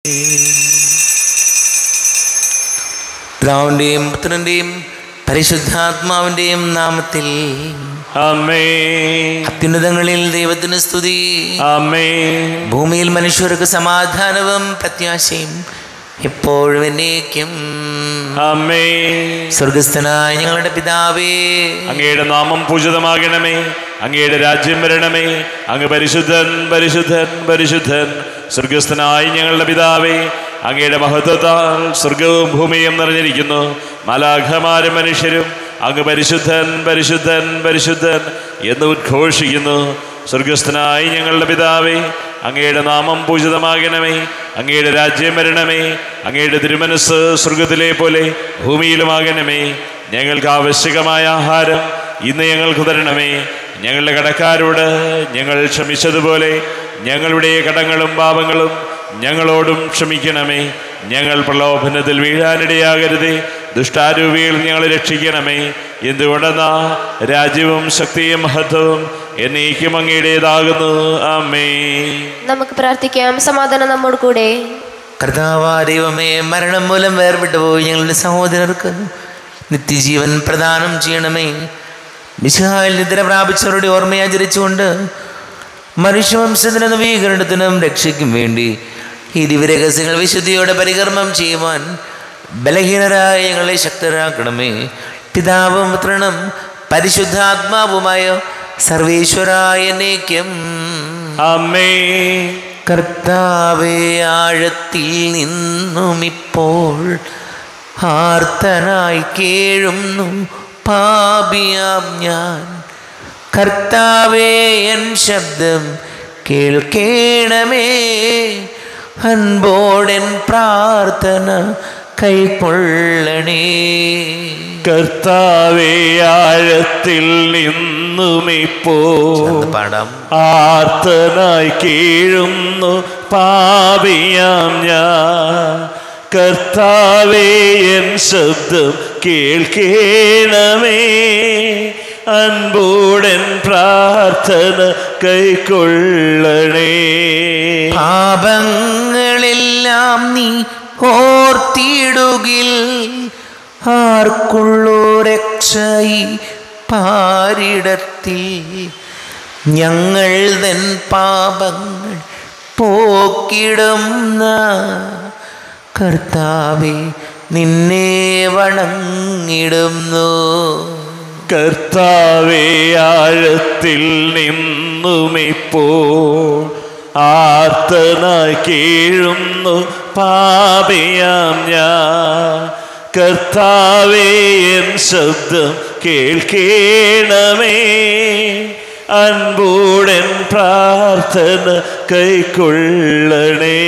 പിതാവിൻ്റെയും പുത്രൻ്റെയും പരിശുദ്ധാത്മാവിൻ്റെയും നാമത്തിൽ അമ്മേ അത്യുന്നതങ്ങളിൽ ദൈവത്തിന് സ്തുതി അമ്മേ ഭൂമിയിൽ മനുഷ്യർക്ക് സമാധാനവും പ്രത്യാശയും എപ്പോഴും എന്നേക്കും അമ്മേ സ്വർഗസ്ഥനായ ഞങ്ങളുടെ പിതാവേ അങ്ങയുടെ നാമം പൂജിതമാകണമേ അങ്ങയുടെ രാജ്യം വരണമേ അങ്ങ് പരിശുദ്ധൻ പരിശുദ്ധൻ പരിശുദ്ധൻ സ്വർഗസ്ഥനായ ഞങ്ങളുടെ പിതാവേ അങ്ങയുടെ മഹത്വത്താൽ സ്വർഗവും ഭൂമിയും നിറഞ്ഞിരിക്കുന്നു മലാഖമാരും മനുഷ്യരും അങ്ങ് പരിശുദ്ധൻ പരിശുദ്ധൻ പരിശുദ്ധൻ എന്ന് ഉദ്ഘോഷിക്കുന്നു സ്വർഗസ്ഥനായ ഞങ്ങളുടെ പിതാവേ അങ്ങയുടെ നാമം പൂജിതമാകണമേ അങ്ങയുടെ രാജ്യം വരണമേ അങ്ങയുടെ തിരുമനസ് സ്വർഗത്തിലെ പോലെ ഭൂമിയിലുമാകണമേ ഞങ്ങൾക്ക് ആവശ്യകമായ ആഹാരം ഇന്ന് ഞങ്ങൾക്ക് തരണമേ ഞങ്ങളുടെ കടക്കാരോട് ഞങ്ങൾ ക്ഷമിച്ചതുപോലെ ഞങ്ങളുടെ കടങ്ങളും പാപങ്ങളും ഞങ്ങളോടും ക്ഷമിക്കണമേ ഞങ്ങൾ പ്രലോഭനത്തിൽ വീഴാനിടയാകരുതേ ദുഷ്ടാരൂപികൾ ഞങ്ങളെ രക്ഷിക്കണമേ എന്തുകൊണ്ടെന്നാ രാജ്യവും ശക്തിയും മഹത്വവും എന്നേക്കും അങ്ങയുടേതാകുന്നു അമ്മേ നമുക്ക് പ്രാർത്ഥിക്കാം സമാധാനം നമ്മോട് കൂടെ കർത്താവാ ദൈവമേ മരണം മൂലം വേർപെട്ടു പോയി ഞങ്ങളുടെ സഹോദരർക്ക് നിത്യജീവൻ പ്രദാനം ചെയ്യണമേ മിശായിൽ നിദ്ര പ്രാപിച്ചവരുടെ ഓർമ്മയാചരിച്ചുകൊണ്ട് മനുഷ്യവംശത്തിന് നവീകരണത്തിനും രക്ഷയ്ക്കും വേണ്ടി ഈ ദിവ്യരഹസ്യങ്ങൾ വിശുദ്ധിയോടെ പരികർമ്മം ചെയ്യുവാൻ ബലഹീനരായ ഞങ്ങളെ ശക്തരാക്കണമേ പിതാവും പുത്രനും പരിശുദ്ധാത്മാവുമായ സർവേശ്വരായ എന്നേക്കും അമ്മേ കർത്താവെ ആഴത്തിൽ നിന്നും ഇപ്പോൾ ആർത്തനായി കേഴുന്നു പാപിയാം ഞാൻ കർത്താവെ എൻ ശബ്ദം കേൾക്കേണമേ അൻപോടൻ പ്രാർത്ഥന കൈക്കൊള്ളണേ കർത്താവേ ആഴത്തിൽ നിന്നുമിപ്പോ ചേർന്ന് പാടാം ആർത്തനായി കീഴുന്നു പാപിയാം ഞാൻ കർത്താവേ എൻ ശബ്ദം കേൾക്കേണമേ അൻപൂടൻ പ്രാർത്ഥന കൈക്കൊള്ളണേ പാപങ്ങളെല്ലാം നീ ഓർത്തിടുകിൽ ആർക്കുള്ളൂ രക്ഷയി പാരിടത്തിൽ ഞങ്ങൾ തൻ പാപങ്ങൾ പോക്കിടുന്ന കർത്താവെ നിന്നെ വണങ്ങിടുന്നു കർത്താവേ ആഴത്തിൽ നിന്നുമിപ്പോ ആർത്തനായി കീഴുന്നു പാപിയാം ഞാൻ കർത്താവേ എൻ ശബ്ദം കേൾക്കേണമേ അൻപൂടൻ പ്രാർത്ഥന കൈക്കൊള്ളണേ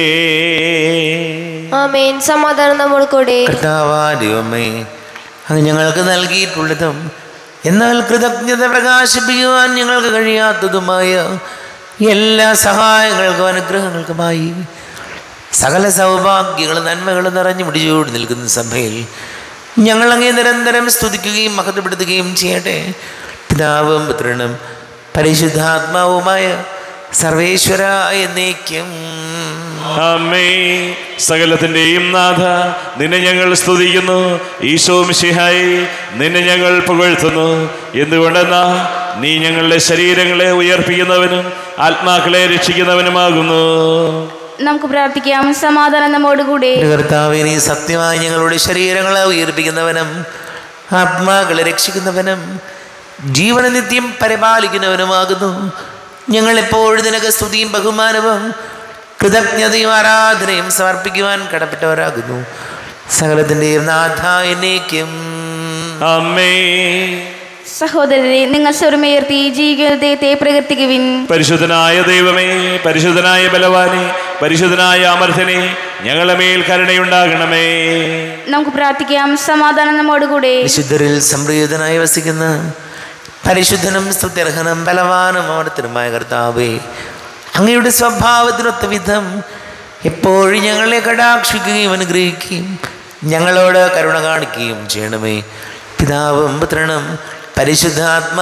ആമേൻ സമാധാനം നമ്മോട് കൂടെ കർത്താവാ ദൈവമേ അങ്ങ് ഞങ്ങൾക്ക് നൽകിയിട്ടുള്ളതും എന്നാൽ കൃതജ്ഞത പ്രകാശിപ്പിക്കുവാൻ ഞങ്ങൾക്ക് കഴിയാത്തതുമായ എല്ലാ സഹായങ്ങൾക്കും അനുഗ്രഹങ്ങൾക്കുമായി സകല സൗഭാഗ്യങ്ങളും നന്മകളും നിറഞ്ഞു മുടിച്ചോട് നിൽക്കുന്ന സഭയിൽ ഞങ്ങളങ്ങേ നിരന്തരം സ്തുതിക്കുകയും മഹത്വപ്പെടുത്തുകയും ചെയ്യട്ടെ പിതാവും പുത്രനും പരിശുദ്ധാത്മാവുമായ സർവേശ്വര എന്നേക്കും അമ്മേ സകലത്തിൻ്റെയും നാഥ നിന്നെ ഞങ്ങൾ സ്തുതിക്കുന്നു ഈശോ മിശിഹായി നിന്നെ ഞങ്ങൾ പുകഴ്ത്തുന്നു എന്തുകൊണ്ടെന്നാ നീ ഞങ്ങളുടെ ശരീരങ്ങളെ ഉയർപ്പിക്കുന്നവനും ആത്മാക്കളെ രക്ഷിക്കുന്നവനുമാകുന്നു നമുക്ക് പ്രാർത്ഥിക്കാം സമാധാനം നമ്മോട് കൂടെ എൻ്റെ കർത്താവേ, നീ സത്യമായി ഞങ്ങളുടെ ശരീരങ്ങളെ ഉയർപ്പിക്കുന്നവനും ആത്മാക്കളെ രക്ഷിക്കുന്നവനും ജീവന നിത്യം പരിപാലിക്കുന്നവനുമാകുന്നു ഞങ്ങൾ എപ്പോഴും നിനക്ക് സ്തുതിയും ബഹുമാനവും കൃതജ്ഞതയും ആരാധനയും സമർപ്പിക്കുവാൻ കടപ്പെട്ടവരാകുന്നു സകലത്തിൻ്റെയും നാഥായനേക്കും അമ്മേ സഹോദരരെ നിങ്ങൾ സ്വരമുയർത്തി ജീവിക്കുന്ന ദൈവത്തെ പ്രകീർത്തിക്കുവിൻ പരിശുദ്ധനായ ദൈവമേ പരിശുദ്ധനായ ബലവാനെ പരിശുദ്ധനായ അമർഥനെ ഞങ്ങളുടെ മേൽ കരുണയുണ്ടാകണമേ നമുക്ക് പ്രാർത്ഥിക്കാം സമാധാനം നമ്മോട് കൂടെ വിശുദ്ധരിൽ സംപ്രീതനായി വസിക്കുന്ന പരിശുദ്ധനും സ്തുത്യർഹനും ബലവാനും അമർത്തനുമായ കർത്താവേ അങ്ങയുടെ സ്വഭാവത്തിനൊത്ത വിധം എപ്പോഴും ഞങ്ങളെ കടാക്ഷിക്കുകയും അനുഗ്രഹിക്കുകയും ഞങ്ങളോട് കരുണ കാണിക്കുകയും ചെയ്യണമേ പിതാവും പുത്രനും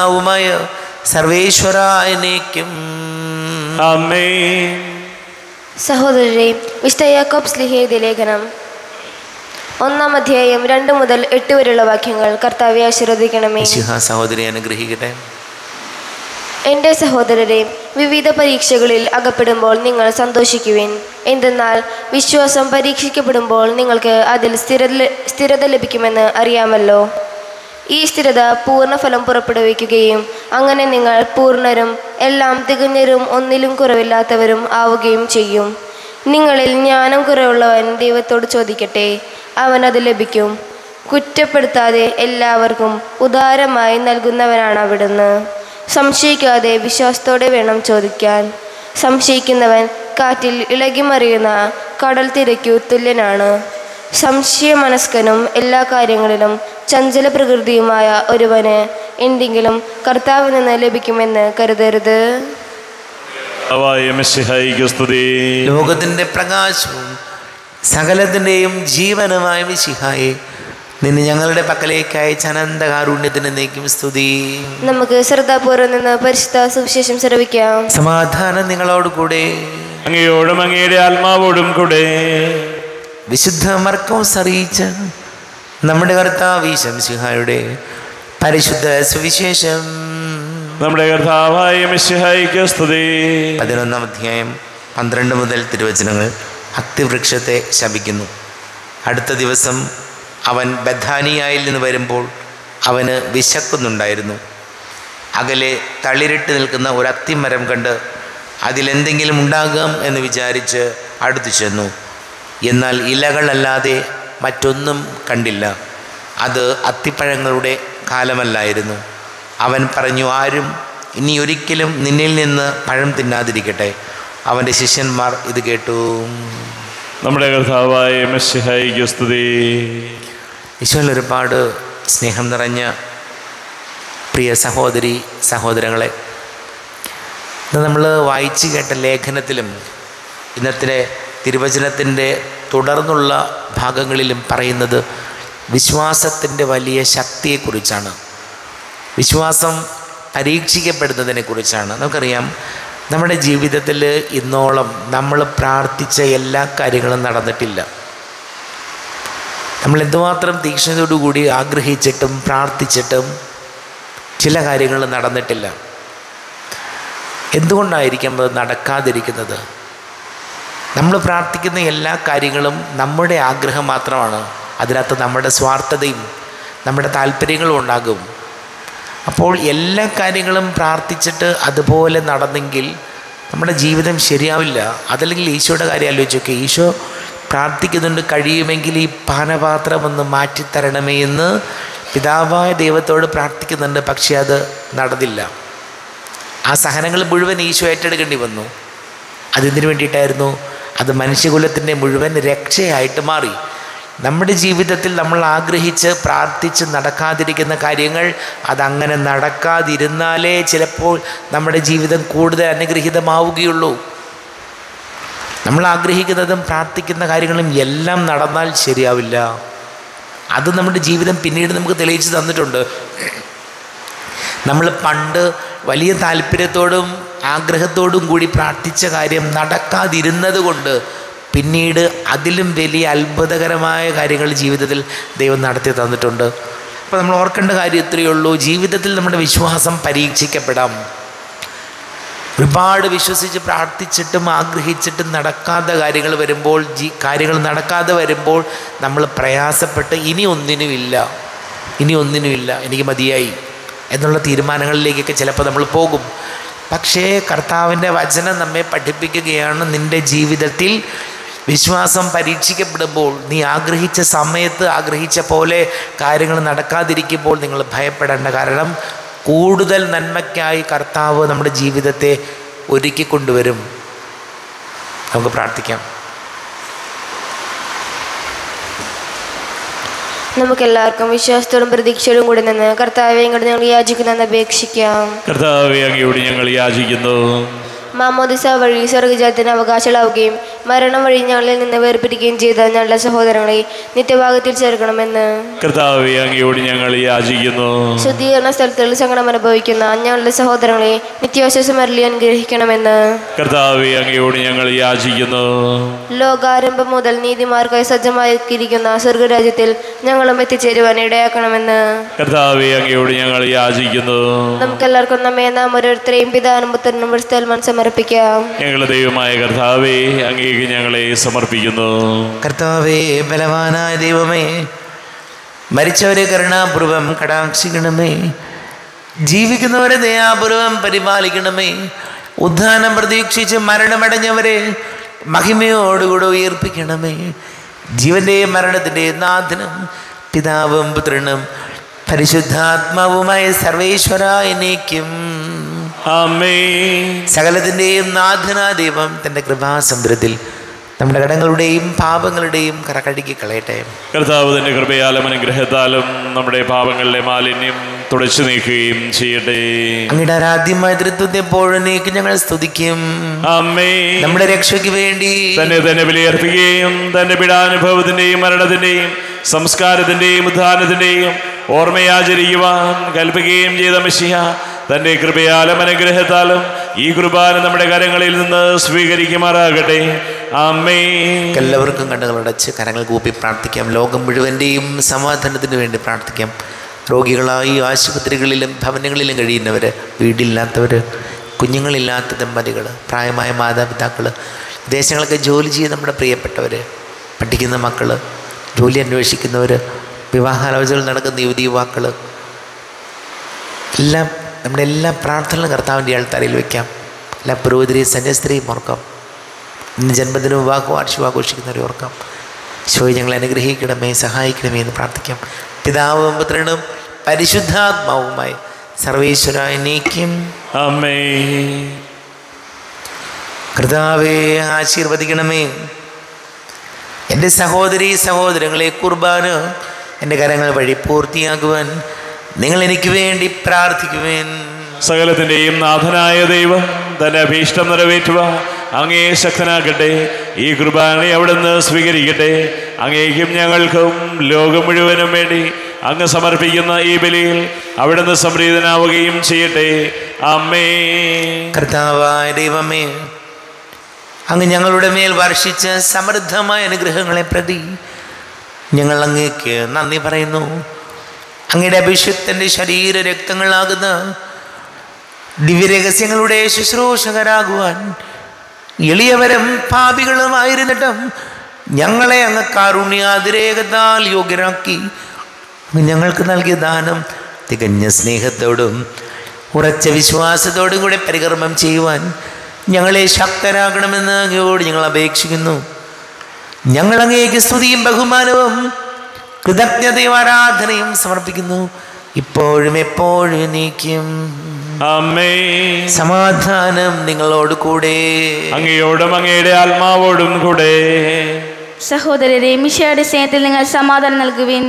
പരിശുദ്ധാത്മാവുമായ സർവേശ്വരായനേക്കും അമ്മേ സഹോദരരെ വിശുദ്ധ യാക്കോബ് സ്ലിഹ എഴുതിയ ലേഖനം ഒന്നാം അധ്യായം രണ്ട് മുതൽ എട്ട് വരെയുള്ള വാക്യങ്ങൾ കർത്താവെ ആശീർവദിക്കണമേ മിശിഹ സഹോദരി അനുഗ്രഹിക്കട്ടെ എൻ്റെ സഹോദരരെ വിവിധ പരീക്ഷകളിൽ അകപ്പെടുമ്പോൾ നിങ്ങൾ സന്തോഷിക്കുവിൻ എന്തെന്നാൽ വിശ്വാസം പരീക്ഷിക്കപ്പെടുമ്പോൾ നിങ്ങൾക്ക് അതിൽ സ്ഥിര സ്ഥിരത ലഭിക്കുമെന്ന് അറിയാമല്ലോ ഈ സ്ഥിരത പൂർണ്ണഫലം പുറപ്പെടുവിക്കുകയും അങ്ങനെ നിങ്ങൾ പൂർണ്ണരും എല്ലാം തികഞ്ഞരും ഒന്നിലും കുറവില്ലാത്തവരും ആവുകയും ചെയ്യും നിങ്ങളിൽ ജ്ഞാനം കുറവുള്ളവൻ ദൈവത്തോട് ചോദിക്കട്ടെ അവൻ അത് ലഭിക്കും കുറ്റപ്പെടുത്താതെ എല്ലാവർക്കും ഉദാരമായി നൽകുന്നവനാണ് അവിടുന്ന് സംശയിക്കാതെ വിശ്വാസത്തോടെ വേണം ചോദിക്കാൻ സംശയിക്കുന്നവൻ കാറ്റിൽ ഇളകിമറിയുന്ന കടൽ തിരയ്ക്കു തുല്യനാണ് സംശയമനസ്കനും എല്ലാ കാര്യങ്ങളിലും ചഞ്ചല പ്രകൃതിയുമായ ഒരുവന് എന്തെങ്കിലും കർത്താവിൽ നിന്ന് ലഭിക്കുമെന്ന് കരുതരുത് കർത്താവായ മിശിഹായിക്ക് സ്തുതി ലോകത്തിൻ്റെ പ്രകാശവും സകലത്തിൻ്റെയും ജീവനുമായ മിശിഹായെ നിന്നെ ഞങ്ങളുടെ പക്കലേക്ക് അയച്ച അനന്ത കാരുണ്യത്തിന് നീക്കും സ്തുതി നമുക്ക് ശ്രദ്ധാപൂർവ്വം നിന്ന് പരിശുദ്ധ സുവിശേഷം ശ്രവിക്കാം സമാധാനം നിങ്ങളോട് കൂടെ അങ്ങയോടും അങ്ങയുടെ ആത്മാവോടും കൂടെ വിശുദ്ധ മർക്കോസ് അറിയിച്ച നമ്മുടെ കർത്താവ് ശംസിഹായുടെ പരിശുദ്ധ സുവിശേഷം നമ്മുടെ കർത്താവായ മിശിഹായിക്ക് സ്തുതി പതിനൊന്നാം അധ്യായം പന്ത്രണ്ട് മുതൽ തിരുവചനങ്ങൾ അത്തിവൃക്ഷത്തെ ശപിക്കുന്നു അടുത്ത ദിവസം അവൻ ബഥാനിയായിൽ നിന്ന് വരുമ്പോൾ അവന് വിശക്കുന്നുണ്ടായിരുന്നു അകലെ തളിരിട്ട് നിൽക്കുന്ന ഒരു അത്തിമരം കണ്ട് അതിലെന്തെങ്കിലും ഉണ്ടാകാം എന്ന് വിചാരിച്ച് അടുത്തു ചെന്നു എന്നാൽ ഇലകളല്ലാതെ മറ്റൊന്നും കണ്ടില്ല അത് അത്തിപ്പഴങ്ങളുടെ കാലമല്ലായിരുന്നു അവൻ പറഞ്ഞു ആരും ഇനി ഒരിക്കലും നിന്നിൽ നിന്ന് പഴം തിന്നാതിരിക്കട്ടെ അവൻ്റെ ശിഷ്യന്മാർ ഇത് കേട്ടു നമ്മുടെ കർത്താവായ മിശിഹായിക്ക് സ്തുതി ഈശോയിൽ ഒരുപാട് സ്നേഹം നിറഞ്ഞ പ്രിയ സഹോദരി സഹോദരങ്ങളെ ഇന്ന് നമ്മൾ വായിച്ചു കേട്ട ലേഖനത്തിലും ഇന്നത്തെ തിരുവചനത്തിൻ്റെ തുടർന്നുള്ള ഭാഗങ്ങളിലും പറയുന്നത് വിശ്വാസത്തിൻ്റെ വലിയ ശക്തിയെക്കുറിച്ചാണ് വിശ്വാസം പരീക്ഷിക്കപ്പെടുന്നതിനെക്കുറിച്ചാണ് നമുക്കറിയാം നമ്മുടെ ജീവിതത്തിൽ ഇന്നോളം നമ്മൾ പ്രാർത്ഥിച്ച എല്ലാ കാര്യങ്ങളും നടന്നിട്ടില്ല നമ്മൾ എന്തുമാത്രം തീക്ഷ്ണതയോടുകൂടി ആഗ്രഹിച്ചിട്ടും പ്രാർത്ഥിച്ചിട്ടും ചില കാര്യങ്ങൾ നടന്നിട്ടില്ല എന്തുകൊണ്ടായിരിക്കും അത് നടക്കാതിരിക്കുന്നത് നമ്മൾ പ്രാർത്ഥിക്കുന്ന എല്ലാ കാര്യങ്ങളും നമ്മുടെ ആഗ്രഹം മാത്രമാണ് അതിനകത്ത് നമ്മുടെ സ്വാർത്ഥതയും നമ്മുടെ താല്പര്യങ്ങളും ഉണ്ടാകും അപ്പോൾ എല്ലാ കാര്യങ്ങളും പ്രാർത്ഥിച്ചിട്ട് അതുപോലെ നടന്നെങ്കിൽ നമ്മുടെ ജീവിതം ശരിയാവില്ല അതല്ലെങ്കിൽ ഈശോയുടെ കാര്യം ആലോചിച്ച് നോക്കുക ഈശോ പ്രാർത്ഥിക്കുന്നുണ്ട് കഴിയുമെങ്കിൽ ഈ പാനപാത്രം ഒന്ന് മാറ്റിത്തരണമേ എന്ന് പിതാവായ ദൈവത്തോട് പ്രാർത്ഥിക്കുന്നുണ്ട് പക്ഷേ അത് നടന്നില്ല ആ സഹനങ്ങൾ മുഴുവൻ ഈശോ ഏറ്റെടുക്കേണ്ടി വന്നു അതെന്തിനു വേണ്ടിയിട്ടായിരുന്നു അത് മനുഷ്യകുലത്തിൻ്റെ മുഴുവൻ രക്ഷയായിട്ട് മാറി നമ്മുടെ ജീവിതത്തിൽ നമ്മൾ ആഗ്രഹിച്ച് പ്രാർത്ഥിച്ച് നടക്കാതിരിക്കുന്ന കാര്യങ്ങൾ അതങ്ങനെ നടക്കാതിരുന്നാലേ ചിലപ്പോൾ നമ്മുടെ ജീവിതം കൂടുതൽ അനുഗ്രഹീതമാവുകയുള്ളൂ നമ്മൾ ആഗ്രഹിക്കുന്നതും പ്രാർത്ഥിക്കുന്ന കാര്യങ്ങളും എല്ലാം നടന്നാൽ ശരിയാവില്ല അത് നമ്മുടെ ജീവിതം പിന്നീട് നമുക്ക് തെളിയിച്ച് തന്നിട്ടുണ്ട് നമ്മൾ പണ്ട് വലിയ താല്പര്യത്തോടും ആഗ്രഹത്തോടും കൂടി പ്രാർത്ഥിച്ച കാര്യം നടക്കാതിരുന്നത് കൊണ്ട് പിന്നീട് അതിലും വലിയ അത്ഭുതകരമായ കാര്യങ്ങൾ ജീവിതത്തിൽ ദൈവം നടത്തി തന്നിട്ടുണ്ട് അപ്പോൾ നമ്മൾ ഓർക്കേണ്ട കാര്യം ഇത്രയേ ഉള്ളൂ ജീവിതത്തിൽ നമ്മുടെ വിശ്വാസം പരീക്ഷിക്കപ്പെടാം ഒരുപാട് വിശ്വസിച്ച് പ്രാർത്ഥിച്ചിട്ടും ആഗ്രഹിച്ചിട്ടും നടക്കാത്ത കാര്യങ്ങൾ വരുമ്പോൾ ജീ കാര്യങ്ങൾ നടക്കാതെ വരുമ്പോൾ നമ്മൾ പ്രയാസപ്പെട്ട് ഇനി ഒന്നിനുമില്ല ഇനി ഒന്നിനുമില്ല എനിക്ക് മതിയായി എന്നുള്ള തീരുമാനങ്ങളിലേക്കൊക്കെ ചിലപ്പോൾ നമ്മൾ പോകും പക്ഷേ കർത്താവിൻ്റെ വചനം നമ്മെ പഠിപ്പിക്കുകയാണ് നിൻ്റെ ജീവിതത്തിൽ വിശ്വാസം പരീക്ഷിക്കപ്പെടുമ്പോൾ നീ ആഗ്രഹിച്ച സമയത്ത് ആഗ്രഹിച്ച പോലെ കാര്യങ്ങൾ നടക്കാതിരിക്കുമ്പോൾ നിങ്ങൾ ഭയപ്പെടേണ്ട കാരണം കൂടുതൽ നന്മയ്ക്കായി കർത്താവ് നമ്മുടെ ജീവിതത്തെ ഒരുക്കി കൊണ്ടുവരും നമുക്ക് പ്രാർത്ഥിക്കാം നമുക്കെല്ലാവർക്കും വിശ്വാസത്തോടും പ്രതീക്ഷയോടും കൂടി നിന്ന് കർത്താവെ ഇങ്ങോട്ട് ഞങ്ങൾ യാചിക്കുന്നെന്ന് അപേക്ഷിക്കാം കർത്താവെ അങ്ങയോട് ഞങ്ങൾ യാചിക്കുന്നു മാമോദിസ വഴി സ്വർഗജാത്തിന് അവകാശികളാവുകയും മരണം വഴി ഞങ്ങളിൽ നിന്ന് വേർപിരിക്കുകയും ചെയ്ത ഞങ്ങളുടെ സഹോദരങ്ങളെ നിത്യഭാഗത്തിൽ ചേർക്കണമെന്ന് കർത്താവെ അങ്ങയോട് ഞങ്ങൾ യാചിക്കുന്നു ശുദ്ധീകരണ സ്ഥലത്തിൽ സങ്കടം അനുഭവിക്കുന്ന ഞങ്ങളുടെ സഹോദരങ്ങളെ നിത്യാശ്വാസം അരളി അനുഗ്രഹിക്കണമെന്ന് കർത്താവെ അങ്ങയോട് ഞങ്ങൾ യാചിക്കുന്നു ലോകാരംഭം മുതൽ നീതിമാർക്കായി സജ്ജമാക്കിയിരിക്കുന്ന സ്വർഗരാജ്യത്തിൽ ഞങ്ങളും എത്തിച്ചേരുവാൻ ഇടയാക്കണമെന്ന് കർത്താവെ അങ്ങയോട് ഞങ്ങൾ യാചിക്കുന്നു നമുക്കെല്ലാവർക്കും നമ്മെ നാം ഓരോരുത്തരെയും പിതാനും പുത്രനും സ്ഥലമാൻ സമർപ്പിക്കാം ഞങ്ങളുടെ ദൈവമായ കർത്താവെ അങ്ങേക്ക് ഞങ്ങളെ സമർപ്പിക്കുന്നു കർത്താവേ ബലവാനായ ദൈവമേ മരിച്ചവരെ കരുണാപൂർവം കടാക്ഷിക്കണമേ ജീവിക്കുന്നവരെ ദയാപൂർവം പരിപാലിക്കണമേ ഉദ്ധാനം പ്രതീക്ഷിച്ച് മരണമടഞ്ഞവരെ മഹിമയോടുകൂടെ ഉയർപ്പിക്കണമേ ജീവന്റെയും മരണത്തിൻ്റെയും നാഥനും പിതാവും പുത്രനും പരിശുദ്ധാത്മാവുമായ സർവേശ്വര എന്നേക്കും അമ്മേ സകലത്തിൻ്റെയും നാഥനാ ദൈവം തൻ്റെ കൃപാസമുദ്രത്തിൽ നമ്മുടെ കടങ്ങളുടെയും പാപങ്ങളുടെയും കറകഴുകി കളയട്ടെ കർത്താവ് തന്റെ കൃപയാലും അനുഗ്രഹത്താലും നമ്മുടെ പാപങ്ങളുടെ മാലിന്യം തുടച്ചു നീക്കുകയും ചെയ്യട്ടെ അങ്ങയുടെ ആരാധ്യമായ തൃത്വത്തെ എപ്പോഴും നീക്ക് ഞങ്ങൾ സ്തുതിക്കും അമ്മേ നമ്മുടെ രക്ഷയ്ക്ക് വേണ്ടി തന്നെ തന്നെ ബലിയർപ്പിക്കുകയും തന്റെ പീഡാനുഭവത്തിന്റെയും മരണത്തിന്റെയും സംസ്കാരത്തിന്റെയും ഉദ്ധാനത്തിന്റെയും ഓർമ്മയാചരിക്കുവാൻ കൽപ്പിക്കുകയും ചെയ്ത മിശിഹ തന്റെ കൃപയാലും അനുഗ്രഹത്താലും ഈ കുർബാന നമ്മുടെ കരങ്ങളിൽ നിന്ന് സ്വീകരിക്കുമാറാകട്ടെ അമ്മേ എല്ലാവർക്കും കണ്ണുകളടച്ച് കരങ്ങൾ കൂപ്പി പ്രാർത്ഥിക്കാം ലോകം മുഴുവൻ്റെയും സമാധാനത്തിന് വേണ്ടി പ്രാർത്ഥിക്കാം രോഗികളായി ആശുപത്രികളിലും ഭവനങ്ങളിലും കഴിയുന്നവർ വീടില്ലാത്തവർ കുഞ്ഞുങ്ങളില്ലാത്ത ദമ്പതികൾ പ്രായമായ മാതാപിതാക്കൾ വിദേശങ്ങളൊക്കെ ജോലി ചെയ്ത് നമ്മുടെ പ്രിയപ്പെട്ടവർ പഠിക്കുന്ന മക്കൾ ജോലി അന്വേഷിക്കുന്നവർ വിവാഹാലോചനകൾ നടക്കുന്ന യുവതി യുവാക്കൾ എല്ലാം നമ്മുടെ എല്ലാ പ്രാർത്ഥനകളും കർത്താവിൻ്റെ ആൾത്താരയിൽ വയ്ക്കാം എല്ലാ പുരോഹിതരെയും സന്യസ്ത്രീയും ഓർക്കാം ഇന്ന് ജന്മദിനം വിവാഹവും വാർഷികം ആഘോഷിക്കുന്നവരെ ഓർക്കാം ശോയി ഞങ്ങളെ അനുഗ്രഹിക്കണമേ സഹായിക്കണമേ എന്ന് പ്രാർത്ഥിക്കാം പിതാവും പുത്രനും പരിശുദ്ധാത്മാവുമായി സർവേശ്വര എന്നേക്കും അമ്മേ കർത്താവെ ആശീർവദിക്കണമേ എൻ്റെ സഹോദരി സഹോദരങ്ങളെ കുർബാന എൻ്റെ കരങ്ങൾ വഴി പൂർത്തിയാക്കുവാൻ നിങ്ങൾ എനിക്ക് വേണ്ടി പ്രാർത്ഥിക്കുവേൻ സകലത്തിന്റെയും നാഥനായ ദൈവം തന്റെ അഭീഷ്ടം നിറവേറ്റുവാൻ അങ്ങേ ശക്തനാക്കട്ടെ ഈ കുർബാനയെ അവിടുന്ന് സ്വീകരിക്കട്ടെ അങ്ങേക്കും ഞങ്ങൾക്കും ലോകം മുഴുവനും വേണ്ടി അങ്ങ് സമർപ്പിക്കുന്ന ഈ ബലിയിൽ അവിടുന്ന് സംപ്രീതനാവുകയും ചെയ്യട്ടെ അമ്മേ കർത്താവായ ദൈവമേ അങ്ങ് ഞങ്ങളുടെ മേൽ വർഷിച്ച സമൃദ്ധമായ അനുഗ്രഹങ്ങളെ പ്രതി ഞങ്ങൾ അങ്ങേക്ക് നന്ദി പറയുന്നു അങ്ങയുടെ അഭിഷിക്തൻ്റെ ശരീര രക്തങ്ങളാകുന്ന ദിവ്യരഹസ്യങ്ങളുടെ ശുശ്രൂഷകരാകുവാൻ എളിയവരും പാപികളുമായിരുന്നിട്ടും ഞങ്ങളെ അങ്ങ് കാരുണ്യാതിരേകത്താൽ യോഗ്യരാക്കി അങ്ങ് ഞങ്ങൾക്ക് നൽകിയ ദാനം തികഞ്ഞ സ്നേഹത്തോടും ഉറച്ച വിശ്വാസത്തോടും കൂടെ പരികർമ്മം ചെയ്യുവാൻ ഞങ്ങളെ ശക്തരാകണമെന്ന് അങ്ങയോട് ഞങ്ങൾ അപേക്ഷിക്കുന്നു ഞങ്ങൾ അങ്ങേക്ക് സ്തുതിയും ബഹുമാനവും കൃതജ്ഞതയും ആരാധനയും സമർപ്പിക്കുന്നു ഇപ്പോഴും എപ്പോഴും നീക്കും അമ്മേ സമാധാനം നിങ്ങളോട് കൂടെ അങ്ങയോടും അങ്ങയുടെ ആത്മാവോടും കൂടെ സഹോദരരെ മിഷയുടെ സ്നേഹത്തിൽ നിങ്ങൾ സമാധാനം നൽകുവിൻ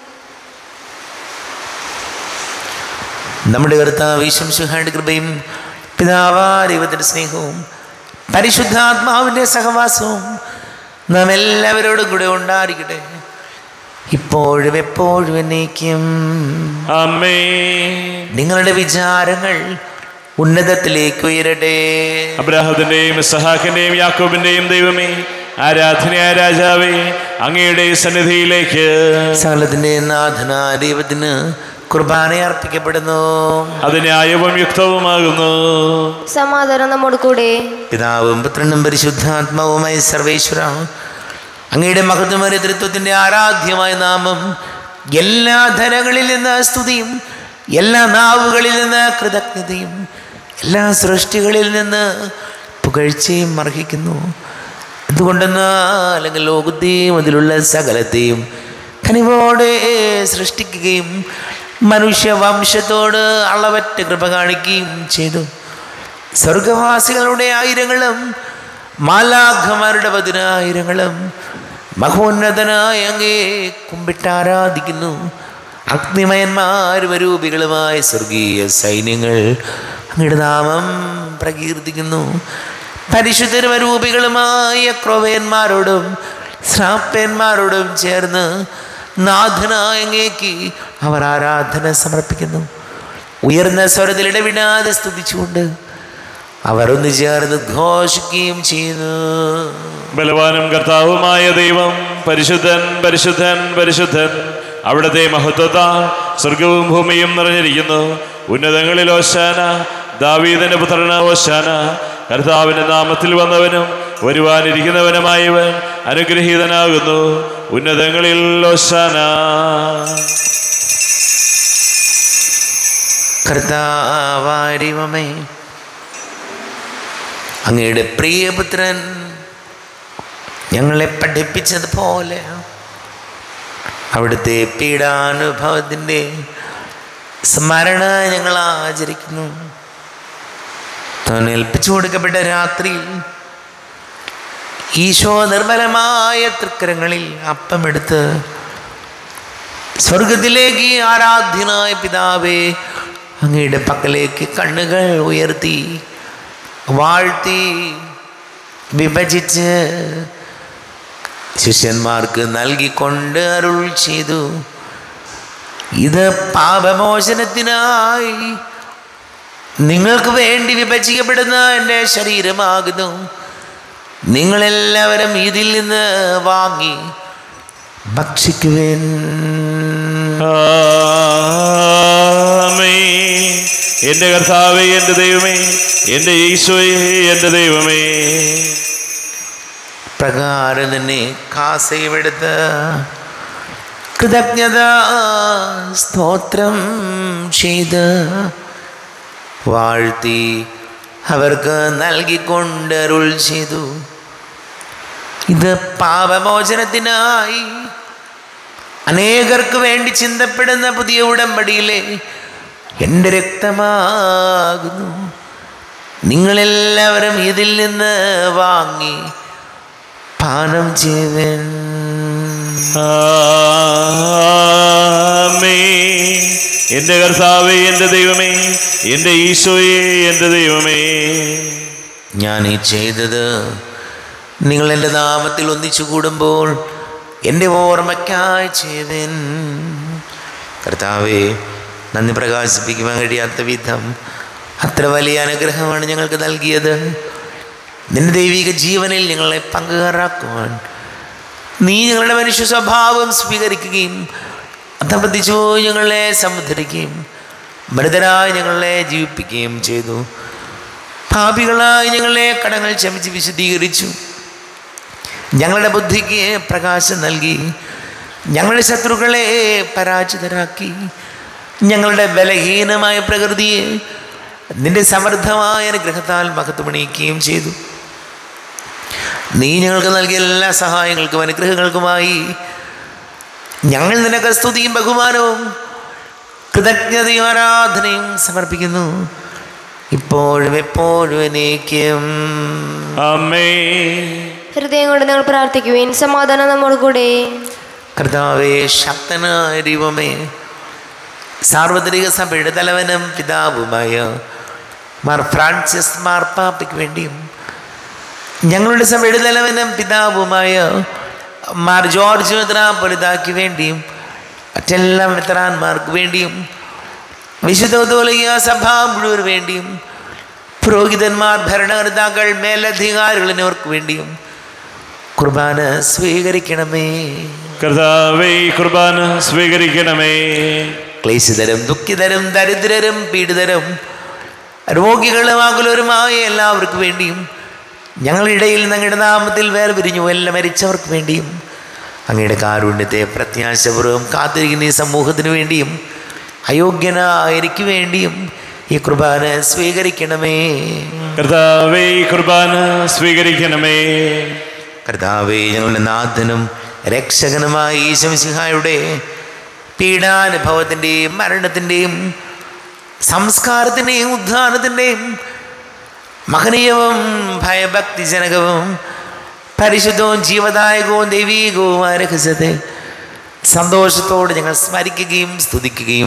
നമ്മുടെ കർത്താവ് ഈശംസുഹാന്റെ കൃപയും പിതാവാ ദൈവത്തിൻ്റെ സ്നേഹവും പരിശുദ്ധാത്മാവിൻ്റെ സഹവാസവും നാം എല്ലാവരോടും കൂടെ ഉണ്ടായിരിക്കട്ടെ ഇപ്പോഴും എപ്പോഴും എന്നേക്കും അമ്മേ നിങ്ങളുടെ വിചാരങ്ങൾ ഉന്നതത്തിലേക്ക് ഉയരട്ടെ അബ്രാഹത്തിന്റെയും സഹാക്കിന്റെയും യാക്കോബിന്റെയും ദൈവമേ ആരാധനയായ രാജാവേ അങ്ങയുടെ സന്നിധിയിലേക്ക് സകലത്തിൻ്റെ നാഥനാ ദൈവത്തിന് കുർബാന അർപ്പിക്കപ്പെടുന്നു അത് ന്യായവും യുക്തവുമാകുന്നു സമാധാനം നമ്മോട് കൂടെ പിതാവും പുത്രനും പരിശുദ്ധാത്മാവുമായി സർവേശ്വര അങ്ങയുടെ മഹത്വമായ തൃത്വത്തിൻ്റെ ആരാധ്യമായ നാമം എല്ലാ ധനങ്ങളിൽ നിന്ന് സ്തുതിയും എല്ലാ നാവുകളിൽ നിന്ന് കൃതജ്ഞതയും എല്ലാ സൃഷ്ടികളിൽ നിന്ന് പുകഴ്ചയും അർഹിക്കുന്നു എന്തുകൊണ്ടെന്നാൽ അല്ലെങ്കിൽ ലോകത്തെയും അതിലുള്ള സകലത്തെയും കനിവോടെ സൃഷ്ടിക്കുകയും മനുഷ്യവംശത്തോട് അളവറ്റ കൃപ കാണിക്കുകയും ചെയ്തു സ്വർഗവാസികളുടെ ആയിരങ്ങളും മാലാഖമാരുടെ പതിനായിരങ്ങളും മഹോന്നതനായ അങ്ങേ കുമ്പിട്ടാരാധിക്കുന്നു അഗ്നിമയന്മാരും രൂപികളുമായ സ്വർഗീയ സൈന്യങ്ങൾ അങ്ങയുടെ നാമം പ്രകീർത്തിക്കുന്നു പരിശുദ്ധരൂപികളുമായ ക്രോവേന്മാരോടും ശ്രാപ്പന്മാരോടും ചേർന്ന് നാഥനായ അങ്ങേക്ക് അവർ ആരാധന സമർപ്പിക്കുന്നു ഉയർന്ന സ്വരത്തിൽ ഇടവിടാതെ സ്തുതിച്ചുകൊണ്ട് അവർ ഒന്ന് ചേർന്ന് ഘോഷിക്കുകയും ചെയ്യുന്നു ബലവാനും കർത്താവുമായ ദൈവം പരിശുദ്ധൻ പരിശുദ്ധൻ പരിശുദ്ധൻ അവിടുത്തെ മഹത്വത്താൽ സ്വർഗവും ഭൂമിയും നിറഞ്ഞിരിക്കുന്നു ഉന്നതങ്ങളിൽ ഓശാന ദാവീദന്റെ പുത്രന ഓശാന കർത്താവിന്റെ നാമത്തിൽ വന്നവനും വരുവാനിരിക്കുന്നവനുമായവൻ അനുഗ്രഹീതനാകുന്നു ഉന്നതങ്ങളിൽ ഓശാന കർത്താവാരിമമേ അങ്ങയുടെ പ്രിയപുത്രൻ ഞങ്ങളെ പഠിപ്പിച്ചതുപോലെ അവിടുത്തെ പീഡാനുഭവത്തിൻ്റെ സ്മരണ ഞങ്ങൾ ആചരിക്കുന്നു താൻ ഏൽപ്പിച്ചു കൊടുക്കപ്പെട്ട രാത്രിയിൽ ഈശോ നിർമ്മലമായ തൃക്കരങ്ങളിൽ അപ്പമെടുത്ത് സ്വർഗത്തിലേക്ക് ആരാധ്യനായ പിതാവേ അങ്ങയുടെ പക്കലേക്ക് കണ്ണുകൾ ഉയർത്തി വാഴ്ത്തി വിഭജിച്ച് ശിഷ്യന്മാർക്ക് നൽകിക്കൊണ്ട് അരുൾ ചെയ്തു ഇത് പാപമോചനത്തിനായി നിങ്ങൾക്ക് വേണ്ടി വിഭജിക്കപ്പെടുന്ന എൻ്റെ ശരീരമാകുന്നു നിങ്ങളെല്ലാവരും ഇതിൽ നിന്ന് വാങ്ങി ഭക്ഷിക്കുവേൻ ആമേൻ. എന്റെ കർത്താവേ എന്റെ ദൈവമേ എന്റെ ഈശോയെ എന്റെ ദൈവമേ പ്രകാരം തന്നെ കാസയുമെടുത്ത് കൃതജ്ഞത സ്തോത്രം ചെയ്ത് വാഴ്ത്തി അവർക്ക് നൽകിക്കൊണ്ട് അരുൾ ചെയ്തു ഇത് പാപമോചനത്തിനായി അനേകർക്ക് വേണ്ടി ചിന്തപ്പെടുന്ന പുതിയ ഉടമ്പടിയിലെ എൻ്റെ രക്തമാകുന്നു നിങ്ങളെല്ലാവരും ഇതിൽ നിന്ന് വാങ്ങി പാനം ചെയ്വൻ ആമേൻ. എന്റെ കർത്താവേ എന്റെ ദൈവമേ എന്റെ ഈശോയെ എന്റെ ദൈവമേ ഞാൻ ഈ ചെയ്തത് നിങ്ങൾ എൻ്റെ നാമത്തിൽ ഒന്നിച്ചു കൂടുമ്പോൾ എൻ്റെ ഓർമ്മയ്ക്കായി ചെയ്വൻ കർത്താവെ നന്ദി പ്രകാശിപ്പിക്കുവാൻ കഴിയാത്ത വിധം അത്ര വലിയ അനുഗ്രഹമാണ് ഞങ്ങൾക്ക് നൽകിയത് നിന്റെ ദൈവിക ജീവനിൽ ഞങ്ങളെ പങ്കുകാരാക്കുവാൻ നീ ഞങ്ങളുടെ മനുഷ്യ സ്വഭാവം സ്വീകരിക്കുകയും അധപതിച്ചു ഞങ്ങളെ സമുദ്ധരിക്കുകയും മൃതരായി ഞങ്ങളെ ജീവിപ്പിക്കുകയും ചെയ്തു പാപികളായി ഞങ്ങളെ കടങ്ങൾ ക്ഷമിച്ച് വിശദീകരിച്ചു ഞങ്ങളുടെ ബുദ്ധിക്ക് പ്രകാശം നൽകി ഞങ്ങളുടെ ശത്രുക്കളെ പരാജിതരാക്കി ഞങ്ങളുടെ ബലഹീനമായ പ്രകൃതിയെ നിന്റെ സമൃദ്ധമായ അനുഗ്രഹത്താൽ മഹത്വമണിയിക്കുകയും ചെയ്തു നീ ഞങ്ങൾക്ക് നൽകിയ എല്ലാ സഹായങ്ങൾക്കും അനുഗ്രഹങ്ങൾക്കുമായി ഞങ്ങൾ നിനക്ക് സ്തുതിയും ബഹുമാനവും കൃതജ്ഞതയും ആരാധനയും സമർപ്പിക്കുന്നു ഇപ്പോഴും എപ്പോഴും എന്നേക്കും അമ്മേ ഹൃദയം കൊണ്ട് നിങ്ങൾ പ്രാർത്ഥിക്കുവിൻ സമാധാനം നമ്മോട് കൂടെ കർത്താവേ ശക്തനായ ദൈവമേ സാർവത്രിക സഭയുടെ തലവനും പിതാവുമായ മാർ ഫ്രാൻസിസ് മാർപ്പാപ്പയ്ക്ക് വേണ്ടിയും ഞങ്ങളുടെ സഭയുടെ തലവനും പിതാവുമായ മാർ ജോർജ് മെത്രാപ്പൊലിതാക്ക് വേണ്ടിയും മറ്റെല്ലാ മെത്രാന്മാർക്ക് വേണ്ടിയും വിശുദ്ധോലിയ സഭ മുഴുവൻ വേണ്ടിയും പുരോഹിതന്മാർ ഭരണകർത്താക്കൾ മേലധികാരികൾ എന്നിവർക്ക് വേണ്ടിയും കുർബാന സ്വീകരിക്കണമേ കർത്താവേ ഈ കുർബാന സ്വീകരിക്കണമേ ക്ലേശിതരും ദുഃഖിതരും ദരിദ്രരും പീഡിതരും രോഗികളും ആകുലരുമായ എല്ലാവർക്കും വേണ്ടിയും ഞങ്ങളിടയിൽ ഞങ്ങളുടെ നാമത്തിൽ വേർപിരിഞ്ഞു എല്ലാം മരിച്ചവർക്ക് വേണ്ടിയും അങ്ങയുടെ കാരുണ്യത്തെ പ്രത്യാശപൂർവ്വം കാത്തിരിക്കുന്ന ഈ സമൂഹത്തിന് വേണ്ടിയും അയോഗ്യനായ എനിക്ക് വേണ്ടിയും ഈ കുർബാന സ്വീകരിക്കണമേ കർത്താവേ ഈ കുർബാന സ്വീകരിക്കണമേ കർത്താവേ ഞങ്ങളുടെ നാഥനും രക്ഷകനുമായ ഈശംസിഹായുടെ പീഡാനുഭവത്തിൻ്റെയും മരണത്തിൻ്റെയും സംസ്കാരത്തിൻ്റെയും ഉദ്ധാനത്തിൻ്റെയും മഹനീയവും ഭയഭക്തിജനകവും പരിശുദ്ധവും ജീവദായകവും ദൈവീകവുമായ രഹസ്യത്തെ സന്തോഷത്തോടെ ഞങ്ങൾ സ്മരിക്കുകയും സ്തുതിക്കുകയും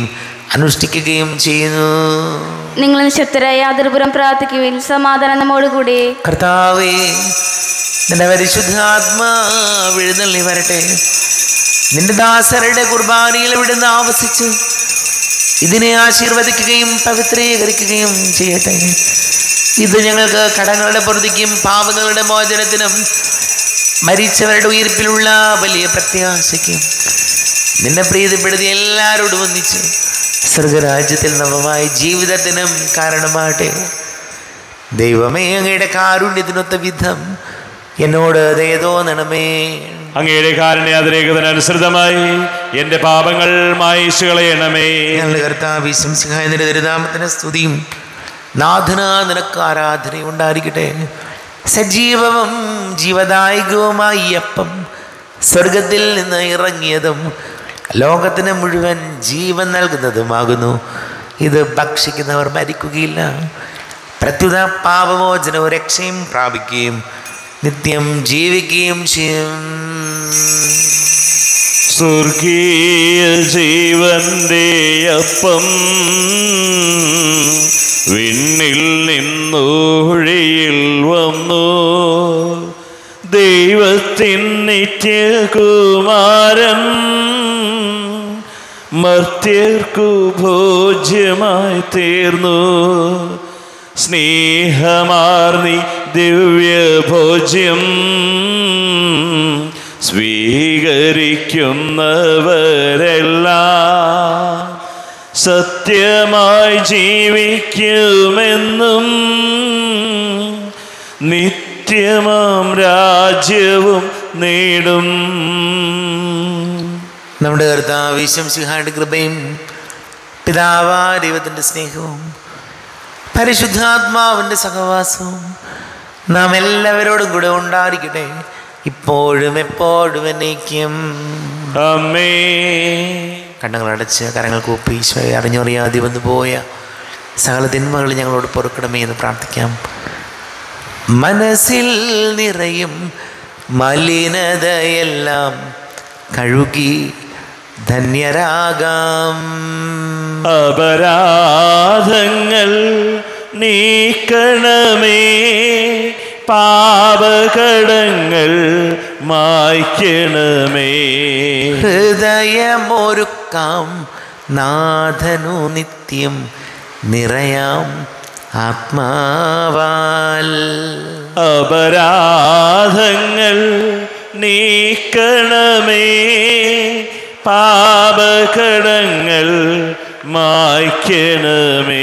അനുഷ്ഠിക്കുകയും ചെയ്യുന്നു നിങ്ങൾ നിശബ്ദരായ യാതൊരുപുരം പ്രാർത്ഥിക്കുവിൻ സമാധാനം നമ്മോടുകൂടി കർത്താവേ നിന്റെ പരിശുദ്ധാത്മാവ് എഴുന്നള്ളി വരട്ടെ നിന്റെ ദാസരുടെ കുർബാനയിൽ ഇവിടുന്ന് ആവസിച്ച് ഇതിനെ ആശീർവദിക്കുകയും പവിത്രീകരിക്കുകയും ചെയ്യട്ടെ ഇത് ഞങ്ങൾക്ക് കടങ്ങളുടെ പൊറുതിക്കും പാപങ്ങളുടെ മോചനത്തിനും മരിച്ചവരുടെ ഉയർപ്പിലുള്ള വലിയ പ്രത്യാശയ്ക്കും നിന്നെ പ്രീതിപ്പെടുത്തി എല്ലാവരോടും ഒന്നിച്ച് സ്വർഗരാജ്യത്തിൽ നവമായ ജീവിതത്തിനും കാരണമാകട്ടെ ദൈവമേ അങ്ങയുടെ കാരുണ്യത്തിനൊത്ത വിധം എന്നോട് ദയ തോന്നണമേ അങ്ങയുടെ കാരുണ്യാതിരേകതനുസൃതമായി എൻ്റെ പാപങ്ങൾ മായിച്ചു കളയണമേ ഞങ്ങളുടെ കർത്താവ് ശംസിഹായ ദരിതാമത്തിന് സ്തുതിയും നാഥന നിനക്ക് ആരാധനയും ഉണ്ടായിരിക്കട്ടെ സജീവവും ജീവദായകവുമായ ഈ അപ്പം സ്വർഗത്തിൽ നിന്ന് ഇറങ്ങിയതും ലോകത്തിന് മുഴുവൻ ജീവൻ നൽകുന്നതുമാകുന്നു ഇത് ഭക്ഷിക്കുന്നവർ മരിക്കുകയില്ല പ്രത്യുത പാപമോചനവും രക്ഷയും പ്രാപിക്കുകയും നിത്യം ജീവിക്കുകയും ചെയ്യും സ്വർഗീയ ജീവന്റെ അപ്പം വിണ്ണിൽ നിന്നൊഴിയിൽ വന്നു ദൈവത്തിൻ നിത്യകുമാരൻ മർത്യർക്കു ഭോജ്യമായി തീർന്നു സ്നേഹമാർന്നി ദിവ്യഭോജ്യം സ്വീകരിക്കുന്നവരെല്ലാം സത്യമായി ജീവിക്കുമെന്നും നിത്യമാം രാജ്യവും നേടും നമ്മുടെ കർത്താവ് ശംസിഹായുടെ കൃപയും പിതാവാ ദൈവത്തിൻ്റെ സ്നേഹവും പരിശുദ്ധാത്മാവിൻ്റെ സഹവാസവും നാം എല്ലാവരോടും കൂടെ ഉണ്ടായിരിക്കട്ടെ ഇപ്പോഴും എപ്പോഴും എന്നേക്കും അമ്മേ കണ്ണുകളടച്ച് കരങ്ങൾ കൂപ്പി ഈശോയെ അറിഞ്ഞറിയാതെ വന്നു പോയ സകല തിന്മകൾ ഞങ്ങളോട് പൊറുക്കണമേ എന്ന് പ്രാർത്ഥിക്കാം മനസ്സിൽ നിറയും മലിനതയെല്ലാം കഴുകി ധന്യരാകാം അപരാധങ്ങൾ നീക്കണമേ പാപകടങ്ങൾ മായ്ക്കണമേ ഹൃദയമൊരുക്കാം നാഥനു നിത്യം നിറയാം ആത്മാവാൽ അപരാധങ്ങൾ നീക്കണമേ പാപകടങ്ങൾ മായ്ക്കണമേ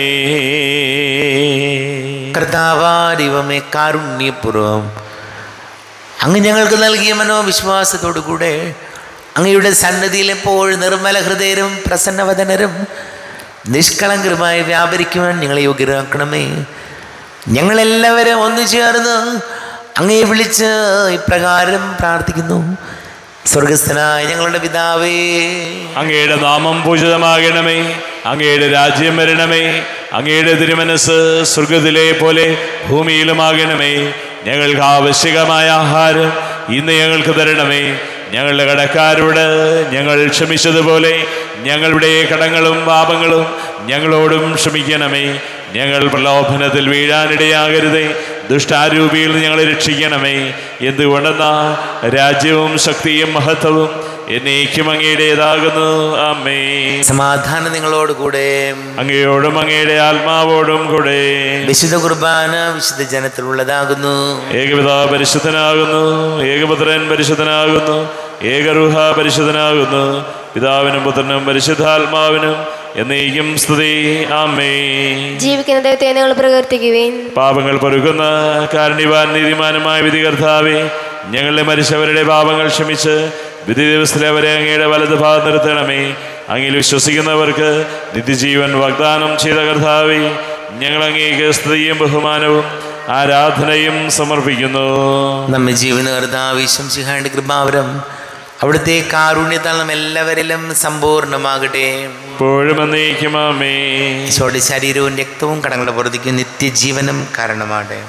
കർത്താവാരിവമേ കാരുണ്യപൂർവം അങ്ങ് ഞങ്ങൾക്ക് നൽകിയ മനോവിശ്വാസത്തോടു കൂടെ അങ്ങയുടെ സന്നദ്ധിയിൽ എപ്പോഴും നിർമ്മല ഹൃദയരും പ്രസന്നവദനരും നിഷ്കളങ്കരുമായി വ്യാപരിക്കുവാൻ ഞങ്ങളെ യോഗ്യരാക്കണമേ ഞങ്ങളെല്ലാവരും ഒന്നു ചേർന്ന് അങ്ങയെ വിളിച്ച് ഇപ്രകാരം പ്രാർത്ഥിക്കുന്നു സ്വർഗസ്ഥനായ ഞങ്ങളുടെ പിതാവേ അങ്ങയുടെ നാമം പൂജിതമാകണമേ അങ്ങയുടെ രാജ്യം വരണമേ അങ്ങയുടെ തിരുമനസ് സ്വർഗത്തിലെ പോലെ ഭൂമിയിലുമാകണമേ ഞങ്ങൾക്ക് ആവശ്യകമായ ആഹാരം ഇന്ന് ഞങ്ങൾക്ക് തരണമേ ഞങ്ങളുടെ കടക്കാരോട് ഞങ്ങൾ ക്ഷമിച്ചതുപോലെ ഞങ്ങളുടെ കടങ്ങളും പാപങ്ങളും ഞങ്ങളോടും ക്ഷമിക്കണമേ ഞങ്ങൾ പ്രലോഭനത്തിൽ വീഴാനിടയാകരുതേ ദുഷ്ടാരൂപിയിൽ നിന്ന് ഞങ്ങളെ രക്ഷിക്കണമേ എന്തുകൊണ്ടെന്നാ രാജ്യവും ശക്തിയും മഹത്വവും എന്നേക്കും അങ്ങയുടേതാകുന്നു അമ്മേ സമാധാനം നിങ്ങളോട് കൂടെ അങ്ങയോടും അങ്ങയുടെ ആത്മാവോടും കൂടെ വിശുദ്ധ കുർബാന വിശുദ്ധ ജനത്തിലുള്ളതാകുന്നു ഏകപിതാ പരിശുദ്ധനാകുന്നു ഏകപുത്രൻ പരിശുദ്ധനാകുന്നു ഏകറുഹ പരിശുദ്ധനാകുന്നു പിതാവിനും പുത്രനും പരിശുദ്ധാത്മാവിനും എന്നേക്കും സ്തുതി ആമേ ജീവിക്കുന്ന ദൈവത്തെ നിങ്ങൾ പ്രകീർത്തിക്കുവേൻ പാപങ്ങൾ പൊറുക്കുന്ന കാരുണ്യവാൻ നീതിമാനുമായ വിധികർത്താവെ ഞങ്ങളുടെ മരിച്ചവരുടെ പാപങ്ങൾ ക്ഷമിച്ച് വിധി ദിവസത്തിൽ അവരെ അങ്ങയുടെ വലത് ഭാഗം നിർത്തണമേ അങ്ങിൽ വിശ്വസിക്കുന്നവർക്ക് നിത്യജീവൻ വാഗ്ദാനം ചെയ്ത കർത്താവെ ഞങ്ങൾ അങ്ങേക്ക് സ്തുതിയും ബഹുമാനവും ആരാധനയും സമർപ്പിക്കുന്നു നമ്മെ ജീവന കർത്താവിശ്വം സിഹാന്റെ കൃപാവരം അവിടുത്തെ കാരുണ്യത്താൽ നാം എല്ലാവരിലും സമ്പൂർണ്ണമാകട്ടെ ഇപ്പോഴും എന്നേക്കും ആമേ ഈശോയുടെ ശരീരവും രക്തവും കടങ്ങളുടെ പുറത്തേക്ക് നിത്യജീവനം കാരണമാകട്ടെ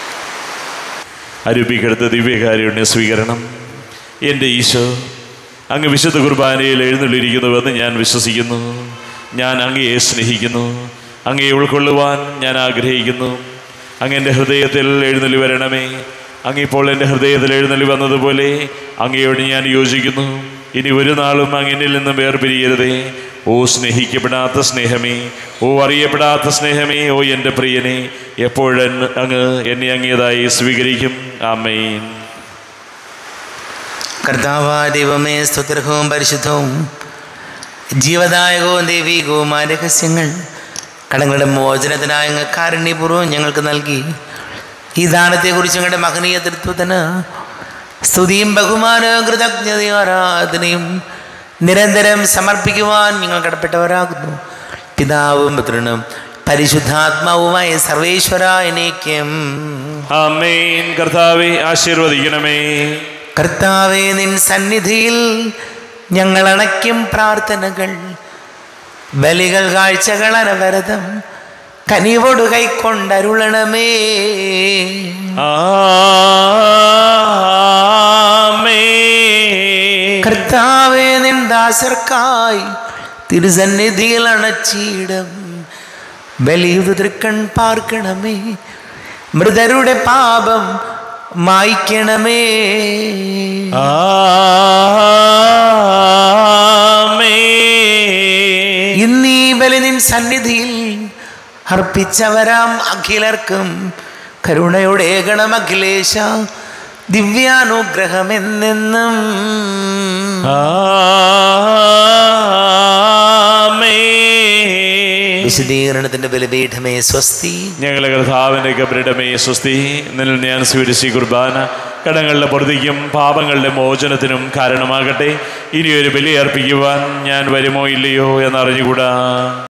അരൂപിക്കെടുത്ത ദിവ്യകാരുണ്യ സ്വീകരണം എൻ്റെ ഈശോ അങ്ങ് വിശുദ്ധ കുർബാനയിൽ എഴുന്നള്ളിരിക്കുന്നുവെന്ന് ഞാൻ വിശ്വസിക്കുന്നു ഞാൻ അങ്ങയെ സ്നേഹിക്കുന്നു അങ്ങയെ ഉൾക്കൊള്ളുവാൻ ഞാൻ ആഗ്രഹിക്കുന്നു അങ്ങ് എൻ്റെ ഹൃദയത്തിൽ എഴുന്നള്ളി വരണമേ അങ്ങിപ്പോൾ എൻ്റെ ഹൃദയത്തിൽ എഴുന്നള്ളി വന്നതുപോലെ അങ്ങയോട് ഞാൻ യോജിക്കുന്നു ഇനി ഒരു നാളും അങ്ങിനിൽ നിന്നും വേർപിരിയരുതേ ഓ സ്നേഹിക്കപ്പെടാത്ത സ്നേഹമേ ഓ അറിയപ്പെടാത്ത സ്നേഹമേ ഓ എൻ്റെ പ്രിയനെ എപ്പോഴൻ അങ്ങ് എന്നെ അങ്ങേതായി സ്വീകരിക്കും ആമേൻ കർത്താവാ ദൈവമേ സ്തുത്യർഹവും പരിശുദ്ധവും ജീവദായകവും ദൈവികവുമായ രഹസ്യങ്ങൾ കടങ്ങളുടെ മോചനത്തിനായ അങ്ങ് കാരുണ്യപൂർവ്വം ഞങ്ങൾക്ക് നൽകി ഈ ദാനത്തെക്കുറിച്ച് ഞങ്ങളുടെ മഹനീയ തൃത്വത്തിന് സ്തുതിയും ബഹുമാനവും കൃതജ്ഞതയും ആരാധനയും നിരന്തരം സമർപ്പിക്കുവാൻ ഞങ്ങൾ കടപ്പെട്ടവരാകുന്നു പിതാവും പുത്രനും പരിശുദ്ധാത്മാവുമായ സർവേശ്വര എനിക്കും ആമേൻ കർത്താവെ ആശീർവദിക്കണമേ കർത്താവെ നിൻ സന്നിധിയിൽ ഞങ്ങൾ അണയ്ക്കും പ്രാർത്ഥനകൾ ബലികൾ കാഴ്ചകൾ അനവരതം കനിവോട് കൈക്കൊണ്ടരുളണമേ ആമേൻ കർത്താവെ നിൻ ദാസർക്കായി തിരുസന്നിധിയിൽ അണച്ചിടം ബലിയുടെ തൃക്കൺ പാർക്കണമേ മൃതരുടെ പാപം മായ്ക്കണമേ ആമേൻ ഇന്നീ ബലി നിൻ സന്നിധിയിൽ അർപ്പിച്ചവരാം അഖിലർക്കും കരുണയുടെ ഗണം അഖിലേശ ദിവ്യാനുഗ്രഹം എന്നെന്നും ആമേൻ വിശദീകരണത്തിന്റെ ബലിപീഠമേ സ്വസ്തി ഞങ്ങളെ കർത്താവിൻ്റെ കബരിടമേ സ്വസ്തി നിന്നിൽ ഞാൻ സ്വീകരിച്ച ഈ കുർബാന കടങ്ങളുടെ പൊറുതിക്കും പാപങ്ങളുടെ മോചനത്തിനും കാരണമാകട്ടെ ഇനിയൊരു ബലി അർപ്പിക്കുവാൻ ഞാൻ വരുമോ ഇല്ലയോ എന്നറിഞ്ഞുകൂടാ